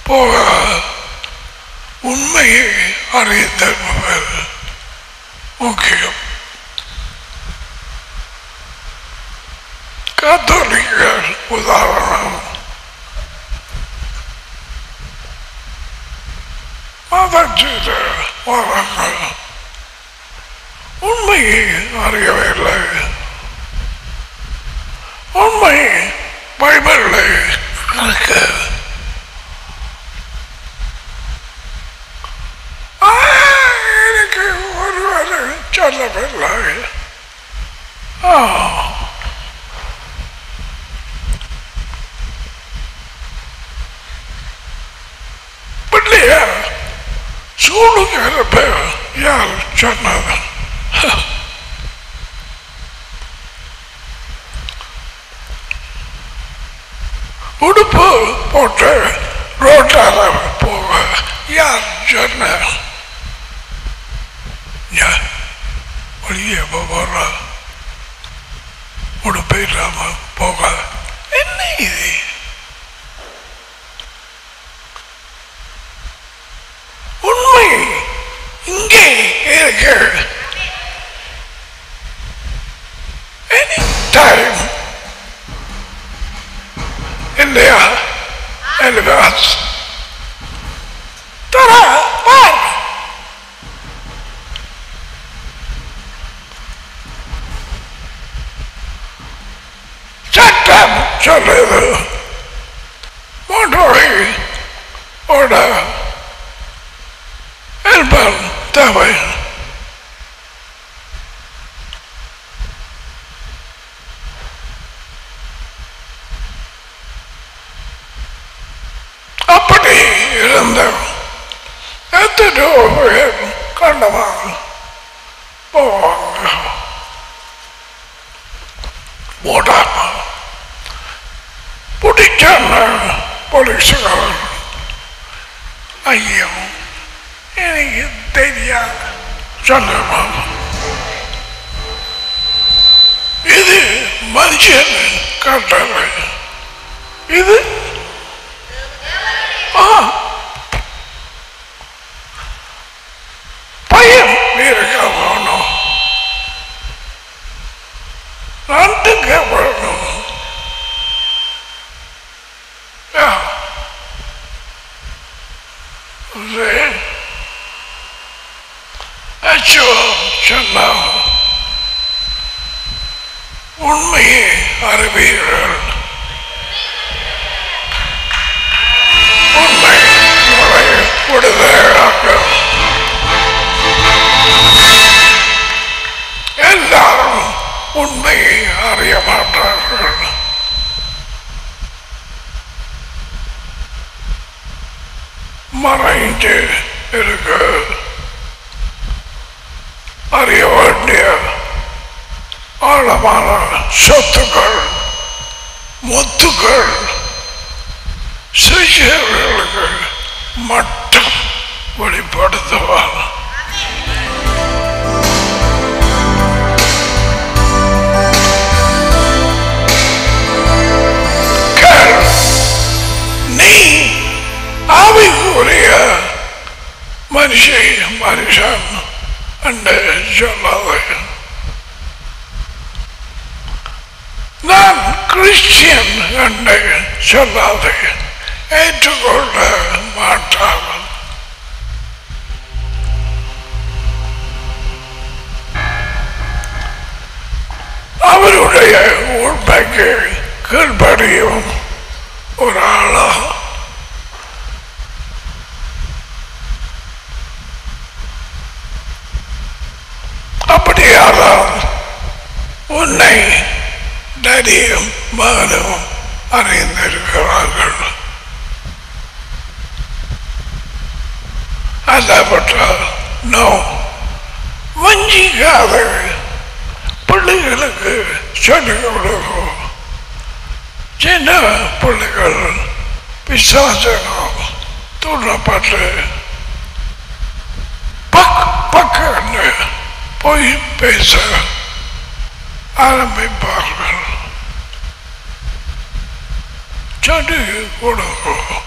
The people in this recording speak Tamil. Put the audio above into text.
போக உண்மையை அறிந்தவர் முக்கியம் கத்தோலிக்கர் உதாரணம் மதச்சீர வரங்கள் உண்மையை அறியவில்லை உண்மை பைபிளை இருக்கு ஆ, எனக்கு ஒருவர் சொல்லவில்லை ஆ பிள்ளையா சூளுங்கிற பேர் யார் சொன்னது உடுப்பு போட்டு ரோட்டால போக யார் சொன்ன யா- வெளியே போற உடுப்பு இல்லாம போக என்ன இது உண்மை இங்கே இருக்கு எனி டைம் இல்லையா எலிவாஸ் தர பார் சட்டம் சொல்லுது மோட்டோரை ஓட ஹெல்பர் தேவை அப்படி இருந்த எத்தனையோ பேர் கண்டமாக போவாங்க போடாம பிடிச்சான போலீஸுக்காரன் ஐயோ எனக்கு தெரியாது சொல்லுவாங்க இது மனுஷன் கட்டளை இது ஆ பையன் இருக்க வேணும் ரெண்டுங்க வேணும் யா. சரி. அச்சோ சொன்னா உண்மையை அறிவீர்கள் உண்மை உங்களை விடுதலையாக்கும் எல்லாரும் உண்மையை அறிய மாட்டார்கள் மறைந்து இருக்க அறிய வேண்டிய ஆழமான சொத்துக்கள் முத்துக்கள் சிஷியர்களுக்கு மட்டும் வெளிப்படுத்துவார் கேள், நீ ஆவிக்குரிய மனுஷி மனுஷன் என்று சொல்லாது நான் கிறிஸ்டியன் என்று சொல்லாது ஏற்றுக்கொள்ள மாட்டார்கள் அவருடைய உண்மைக்கு கீழ்படியும் ஒரு ஆளா அப்படியானால் உன்னை நதியும் மகனும் அறிந்திருக்கிறார்கள் அல்லாவிட்டால் நோ வஞ்சிக்காத பிள்ளைகளுக்கு சொல்லிக் கொடுக்கும் சின்ன பிள்ளைகள் பிசாசனம் தூண்டப்பட்டு பக் பக்கன்னு போய் பேச ஆரம்பிப்பார்கள் சொல்லி கொடுக்கும்